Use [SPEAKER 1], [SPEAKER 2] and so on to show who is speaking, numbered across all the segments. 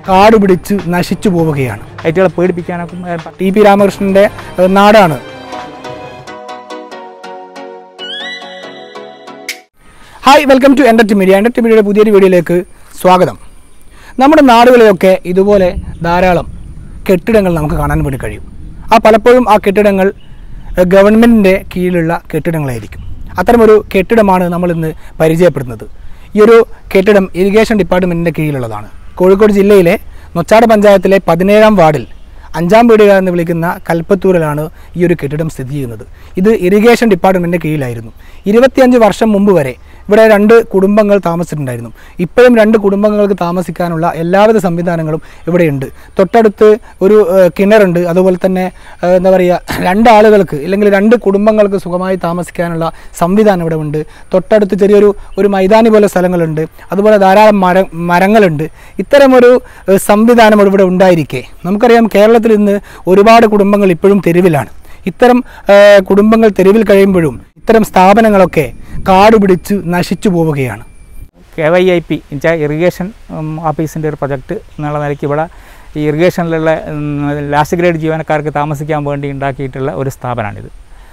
[SPEAKER 1] കാട് പിടിച്ച് നശിച്ചു പോവുകയാണ്
[SPEAKER 2] ഐറ്റുകളെ പേടിപ്പിക്കാനൊക്കെ ഏ,
[SPEAKER 1] ടി പി രാമകൃഷ്ണന്റെ ഏഹ്, നാടാണ് ഹായ് വെൽക്കം ടു എൻ്റർടി മീഡിയ എൻ്റർടി മീഡിയയുടെ പുതിയൊരു വീഡിയോയിലേക്ക് സ്വാഗതം നമ്മുടെ നാടുകളിലൊക്കെ ഇതുപോലെ ധാരാളം കെട്ടിടങ്ങൾ നമുക്ക് കാണാൻ വേണ്ടി കഴിയും ആ പലപ്പോഴും ആ കെട്ടിടങ്ങൾ ഏഹ്, ഗവൺമെൻറ്റിൻ്റെ കീഴിലുള്ള കെട്ടിടങ്ങളായിരിക്കും അത്തരമൊരു കെട്ടിടമാണ് നമ്മൾ ഇന്ന് പരിചയപ്പെടുന്നത് ഈ ഒരു കെട്ടിടം ഇറിഗേഷൻ ഡിപ്പാർട്ട്മെൻറ്റിൻ്റെ കീഴിലുള്ളതാണ് കോഴിക്കോട് ജില്ലയിലെ നൊച്ചാട് പഞ്ചായത്തിലെ പതിനേഴാം വാർഡിൽ അഞ്ചാം പീടിക എന്ന് വിളിക്കുന്ന കൽപ്പത്തൂരിലാണ് ഈ ഒരു കെട്ടിടം സ്ഥിതി ചെയ്യുന്നത് ഇത് ഇറിഗേഷൻ ഡിപ്പാർട്ട്മെൻറ്റിൻ്റെ കീഴിലായിരുന്നു ഇരുപത്തിയഞ്ച് വർഷം മുമ്പ് വരെ ഇവിടെ രണ്ട് കുടുംബങ്ങൾ താമസിച്ചിട്ടുണ്ടായിരുന്നു ഇപ്പോഴും രണ്ട് കുടുംബങ്ങൾക്ക് താമസിക്കാനുള്ള എല്ലാവിധ സംവിധാനങ്ങളും ഇവിടെയുണ്ട് തൊട്ടടുത്ത് ഒരു ഏഹ്, കിണറുണ്ട് അതുപോലെ തന്നെ ഏഹ്, എന്താ പറയുക രണ്ട് ആളുകൾക്ക് അല്ലെങ്കിൽ രണ്ട് കുടുംബങ്ങൾക്ക് സുഖമായി താമസിക്കാനുള്ള സംവിധാനം ഇവിടെ ഉണ്ട് തൊട്ടടുത്ത് ചെറിയൊരു ഒരു മൈതാനി പോലെ സ്ഥലങ്ങളുണ്ട് അതുപോലെ ധാരാളം മര മരങ്ങളുണ്ട് ഇത്തരമൊരു ഏഹ്, സംവിധാനം ഇവിടെ ഉണ്ടായിരിക്കെ നമുക്കറിയാം കേരളത്തിൽ ഇന്ന് ഒരുപാട് കുടുംബങ്ങൾ ഇപ്പോഴും തെരുവിലാണ് ഇത്തരം ഏഹ്, കുടുംബങ്ങൾ തെരുവിൽ കഴിയുമ്പോഴും ഇത്തരം സ്ഥാപനങ്ങളൊക്കെ കാട് പിടിച്ച് നശിച്ചു പോവുകയാണ്
[SPEAKER 2] കെ വൈ ഐ പി എന്നുവെച്ചാൽ ഇറിഗേഷൻ ഓഫീസിൻ്റെ ഒരു പ്രൊജക്റ്റ് എന്നുള്ള നിലയ്ക്ക് ഇവിടെ ഈ ഇറിഗേഷനിലുള്ള ലാസ്റ്റ് ഗ്രേഡ് ജീവനക്കാർക്ക് താമസിക്കാൻ വേണ്ടി ഉണ്ടാക്കിയിട്ടുള്ള ഒരു സ്ഥാപനമാണിത്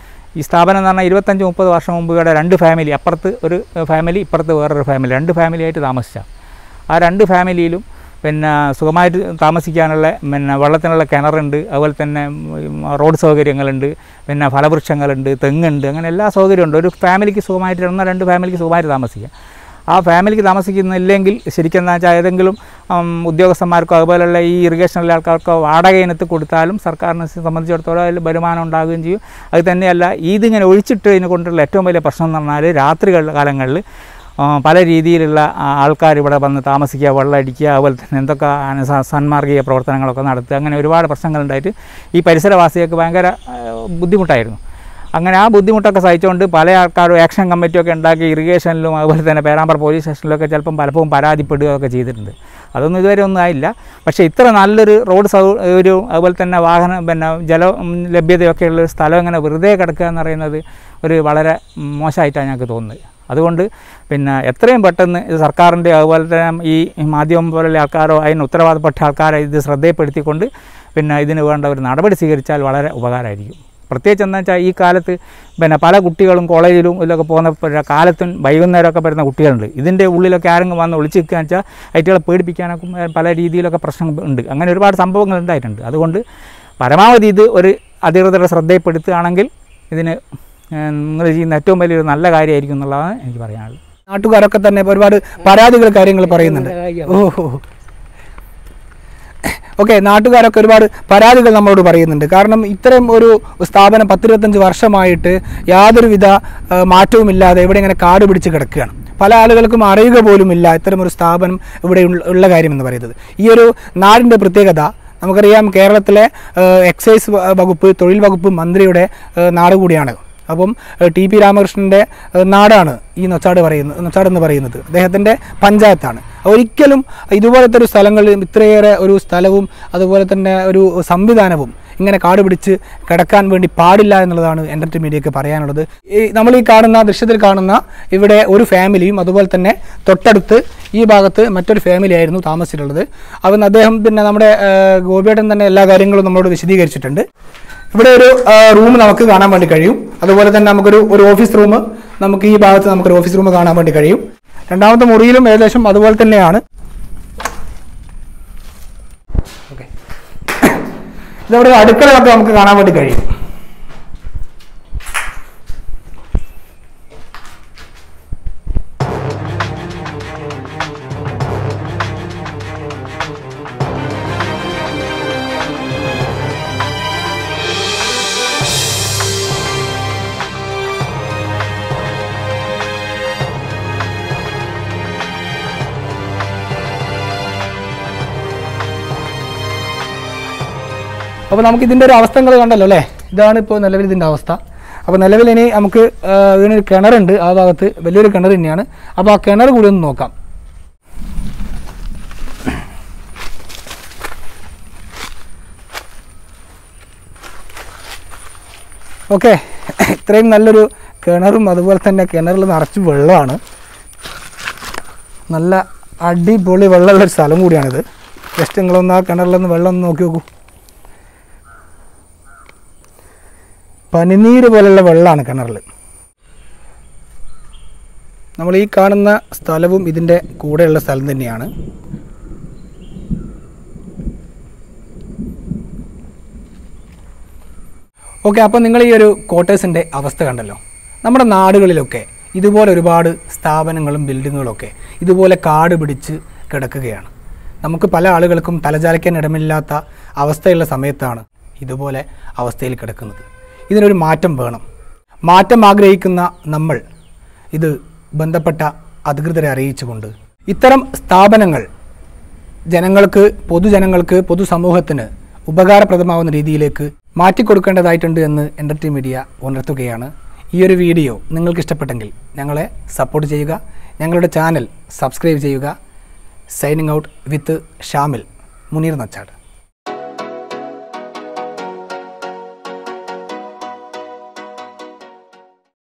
[SPEAKER 2] ഈ സ്ഥാപനം എന്ന് പറഞ്ഞാൽ ഇരുപത്തഞ്ച് മുപ്പത് വർഷം മുമ്പ് ഇവിടെ രണ്ട് ഫാമിലി അപ്പുറത്ത് ഒരു ഫാമിലി ഇപ്പുറത്ത് വേറൊരു ഫാമിലി രണ്ട് ഫാമിലി ആയിട്ട് താമസിച്ച ആ രണ്ട് ഫാമിലിയിലും പിന്നെ സുഖമായിട്ട് താമസിക്കാനുള്ള പിന്നെ വെള്ളത്തിനുള്ള കിണറുണ്ട് അതുപോലെ തന്നെ ഉം, റോഡ് സൗകര്യങ്ങളുണ്ട് പിന്നെ ഫലവൃക്ഷങ്ങളുണ്ട് തെങ്ങുണ്ട് അങ്ങനെ എല്ലാ സൗകര്യമുണ്ട് ഒരു ഫാമിലിക്ക് സുഖമായിട്ട് ഒന്നോ രണ്ട് ഫാമിലിക്ക് സുഖമായിട്ട് താമസിക്കാം ആ ഫാമിലിക്ക് താമസിക്കുന്നില്ലെങ്കിൽ ശരിക്കും എന്താ വെച്ചാൽ ഏതെങ്കിലും ഉം, ഉദ്യോഗസ്ഥന്മാർക്കോ അതുപോലെയുള്ള ഈ ഇറിഗേഷനിലെ ആൾക്കാർക്കോ വാടക ഇനത്ത് കൊടുത്താലും സർക്കാരിനെ സംബന്ധിച്ചിടത്തോളം അതിൽ വരുമാനം ഉണ്ടാകുകയും ചെയ്യും അത് തന്നെയല്ല ഇതിങ്ങനെ ഒഴിച്ചിട്ടതിനെ കൊണ്ടുള്ള ഏറ്റവും വലിയ പ്രശ്നം എന്ന് പറഞ്ഞാൽ രാത്രി കാലങ്ങളിൽ ആ, പല രീതിയിലുള്ള ആൾക്കാർ ഇവിടെ വന്ന് താമസിക്കുക വെള്ളം അടിക്കുക അതുപോലെ തന്നെ എന്തൊക്കെ ആണ് സ- സന്മാർഗീയ പ്രവർത്തനങ്ങളൊക്കെ നടത്തുക അങ്ങനെ ഒരുപാട് പ്രശ്നങ്ങളുണ്ടായിട്ട് ഈ പരിസരവാസികൾക്ക് ഭയങ്കര ആ, ബുദ്ധിമുട്ടായിരുന്നു അങ്ങനെ ആ ബുദ്ധിമുട്ടൊക്കെ സഹിച്ചുകൊണ്ട് പല ആൾക്കാരും ആക്ഷൻ കമ്മിറ്റിയൊക്കെ ഉണ്ടാക്കി ഇറിഗേഷനിലും അതുപോലെ തന്നെ പേരാമ്പ്ര പോലീസ് സ്റ്റേഷനിലൊക്കെ ചിലപ്പം പലപ്പോഴും പരാതിപ്പെടുകയൊക്കെ ചെയ്തിട്ടുണ്ട് അതൊന്നും ഇതുവരെ ഒന്നും ആയില്ല പക്ഷേ ഇത്ര നല്ലൊരു റോഡ് സൗ ഒരു അതുപോലെ തന്നെ വാഹനം പിന്നെ ജല ഉം, ലഭ്യതയൊക്കെ ഉള്ള ഒരു സ്ഥലം ഇങ്ങനെ വെറുതെ കിടക്കുക എന്ന് പറയുന്നത് ഒരു വളരെ ഉം, മോശമായിട്ടാണ് ഞങ്ങൾക്ക് തോന്നുന്നത് അതുകൊണ്ട് പിന്നെ എത്രയും പെട്ടെന്ന് ഇത് സർക്കാരിൻ്റെ അതുപോലെ തന്നെ ഈ മാധ്യമം പോലുള്ള ആൾക്കാരോ അതിന് ഉത്തരവാദപ്പെട്ട ആൾക്കാരെ ഇത് ശ്രദ്ധയിൽപ്പെടുത്തിക്കൊണ്ട് പിന്നെ ഇതിന് വേണ്ട ഒരു നടപടി സ്വീകരിച്ചാൽ വളരെ ഉപകാരമായിരിക്കും പ്രത്യേകിച്ച് എന്താ വെച്ചാൽ ഈ കാലത്ത് പിന്നെ പല കുട്ടികളും കോളേജിലും ഇതിലൊക്കെ പോകുന്ന പ- കാലത്തും വൈകുന്നേരമൊക്കെ വരുന്ന കുട്ടികളുണ്ട് ഇതിൻ്റെ ഉള്ളിലൊക്കെ ആരെങ്കിലും വന്ന് ഒളിച്ച് നിൽക്കുക വെച്ചാൽ ഐറ്റുകളെ പേടിപ്പിക്കാനൊക്കെ ഉം, പല രീതിയിലൊക്കെ പ്രശ്നം ഉണ്ട് അങ്ങനെ ഒരുപാട് സംഭവങ്ങൾ ഉണ്ടായിട്ടുണ്ട് അതുകൊണ്ട് പരമാവധി ഇത് ഒരു അധികൃതരുടെ ശ്രദ്ധയിൽപ്പെടുത്തുകയാണെങ്കിൽ ഇതിന് നിങ്ങൾ ചെയ്യുന്ന ഏറ്റവും വലിയൊരു നല്ല കാര്യമായിരിക്കും എന്നുള്ളതാണ് എനിക്ക് പറയാനുള്ളത്
[SPEAKER 1] നാട്ടുകാരൊക്കെ തന്നെ ഒരുപാട് പരാതികൾ കാര്യങ്ങൾ പറയുന്നുണ്ട് ഓഹോ ഓക്കെ നാട്ടുകാരൊക്കെ ഒരുപാട് പരാതികൾ നമ്മളോട് പറയുന്നുണ്ട് കാരണം ഇത്തരം ഒരു സ്ഥാപനം പത്തിരുപത്തഞ്ച് വർഷമായിട്ട് യാതൊരുവിധ ആ, മാറ്റവുമില്ലാതെ ഇവിടെ ഇങ്ങനെ കാട് പിടിച്ച് കിടക്കുകയാണ് പല ആളുകൾക്കും അറിയുക പോലുമില്ല ഇത്തരം ഒരു സ്ഥാപനം ഇവിടെ ഉള്ള- ഉള്ള കാര്യം എന്ന് പറയുന്നത് ഈ ഒരു നാടിൻ്റെ പ്രത്യേകത നമുക്കറിയാം കേരളത്തിലെ ആ, എക്സൈസ് വ- വകുപ്പ് തൊഴിൽ വകുപ്പ് മന്ത്രിയുടെ ആ, നാട് കൂടിയാണ് അപ്പം ഏഹ്, ടി പി രാമകൃഷ്ണൻ്റെ ഏഹ്, നാടാണ് ഈ നൊച്ചാട് പറയുന്നത് നൊച്ചാട് എന്ന് പറയുന്നത് അദ്ദേഹത്തിൻ്റെ പഞ്ചായത്താണ് ഒരിക്കലും ഇതുപോലത്തെ ഒരു സ്ഥലങ്ങളിൽ ഇത്രയേറെ ഒരു സ്ഥലവും അതുപോലെ തന്നെ ഒരു സംവിധാനവും ഇങ്ങനെ കാട് പിടിച്ച് കിടക്കാൻ വേണ്ടി പാടില്ല എന്നുള്ളതാണ് എൻ്റെ മീഡിയക്ക് പറയാനുള്ളത് ഈ നമ്മൾ ഈ കാണുന്ന ദൃശ്യത്തിൽ കാണുന്ന ഇവിടെ ഒരു ഫാമിലിയും അതുപോലെ തന്നെ തൊട്ടടുത്ത് ഈ ഭാഗത്ത് മറ്റൊരു ഫാമിലി ആയിരുന്നു താമസിച്ചിട്ടുള്ളത് അപ്പം അദ്ദേഹം പിന്നെ നമ്മുടെ ഏഹ്, ഗോപിയേട്ടൻ തന്നെ എല്ലാ കാര്യങ്ങളും നമ്മളോട് വിശദീകരിച്ചിട്ടുണ്ട് ഇവിടെ ഒരു റൂം നമുക്ക് കാണാൻ വേണ്ടി കഴിയും അതുപോലെ തന്നെ നമുക്കൊരു ഒരു ഓഫീസ് റൂം നമുക്ക് ഈ ഭാഗത്ത് നമുക്കൊരു ഓഫീസ് റൂം കാണാൻ വേണ്ടി കഴിയും രണ്ടാമത്തെ മുറിയിലും ഏകദേശം അതുപോലെ തന്നെയാണ് ഓക്കെ ഇതവിടെ ഒരു അടുക്കളയൊക്കെ നമുക്ക് കാണാൻ വേണ്ടി കഴിയും അപ്പോൾ നമുക്ക് ഇതിൻ്റെ ഒരു അവസ്ഥകൾ കണ്ടല്ലോ അല്ലേ ഇതാണ് ഇപ്പോൾ നിലവിൽ ഇതിൻ്റെ അവസ്ഥ അപ്പോൾ നിലവിൽ ഇനി നമുക്ക് ആ, ഇതിനൊരു കിണറുണ്ട് ആ ഭാഗത്ത് വലിയൊരു കിണർ തന്നെയാണ് അപ്പോൾ ആ കിണർ കൂടി ഒന്ന് നോക്കാം ഓക്കെ ഇത്രയും നല്ലൊരു കിണറും അതുപോലെ തന്നെ കിണറിൽ നിറച്ച് വെള്ളമാണ് നല്ല അടിപൊളി വെള്ളമുള്ള ഒരു സ്ഥലം കൂടിയാണിത് ജസ്റ്റ് നിങ്ങളൊന്ന് ആ കിണറിലൊന്ന് വെള്ളം ഒന്ന് നോക്കി നോക്കൂ പനിനീര് പോലുള്ള വെള്ളമാണ് കിണറിൽ നമ്മൾ ഈ കാണുന്ന സ്ഥലവും ഇതിൻ്റെ കൂടെയുള്ള സ്ഥലം തന്നെയാണ് ഓക്കെ അപ്പോൾ നിങ്ങൾ ഈ ഒരു ക്വാർട്ടേഴ്സിൻ്റെ അവസ്ഥ കണ്ടല്ലോ നമ്മുടെ നാടുകളിലൊക്കെ ഇതുപോലെ ഒരുപാട് സ്ഥാപനങ്ങളും ബിൽഡിങ്ങുകളൊക്കെ ഇതുപോലെ കാട് പിടിച്ച് കിടക്കുകയാണ് നമുക്ക് പല ആളുകൾക്കും തലചാലിക്കാൻ ഇടമില്ലാത്ത അവസ്ഥയുള്ള സമയത്താണ് ഇതുപോലെ അവസ്ഥയിൽ കിടക്കുന്നത് ഇതിനൊരു മാറ്റം വേണം മാറ്റം ആഗ്രഹിക്കുന്ന നമ്മൾ ഇത് ബന്ധപ്പെട്ട അധികൃതരെ അറിയിച്ചുകൊണ്ട് ഇത്തരം സ്ഥാപനങ്ങൾ ജനങ്ങൾക്ക് പൊതുജനങ്ങൾക്ക് പൊതുസമൂഹത്തിന് ഉപകാരപ്രദമാവുന്ന രീതിയിലേക്ക് മാറ്റിക്കൊടുക്കേണ്ടതായിട്ടുണ്ട് എന്ന് എൻ്റർടൈൻ മീഡിയ ഉണർത്തുകയാണ് ഈ ഒരു വീഡിയോ നിങ്ങൾക്ക് ഇഷ്ടപ്പെട്ടെങ്കിൽ ഞങ്ങളെ സപ്പോർട്ട് ചെയ്യുക ഞങ്ങളുടെ ചാനൽ സബ്സ്ക്രൈബ് ചെയ്യുക signing out with Shamil Muneer നച്ചാട്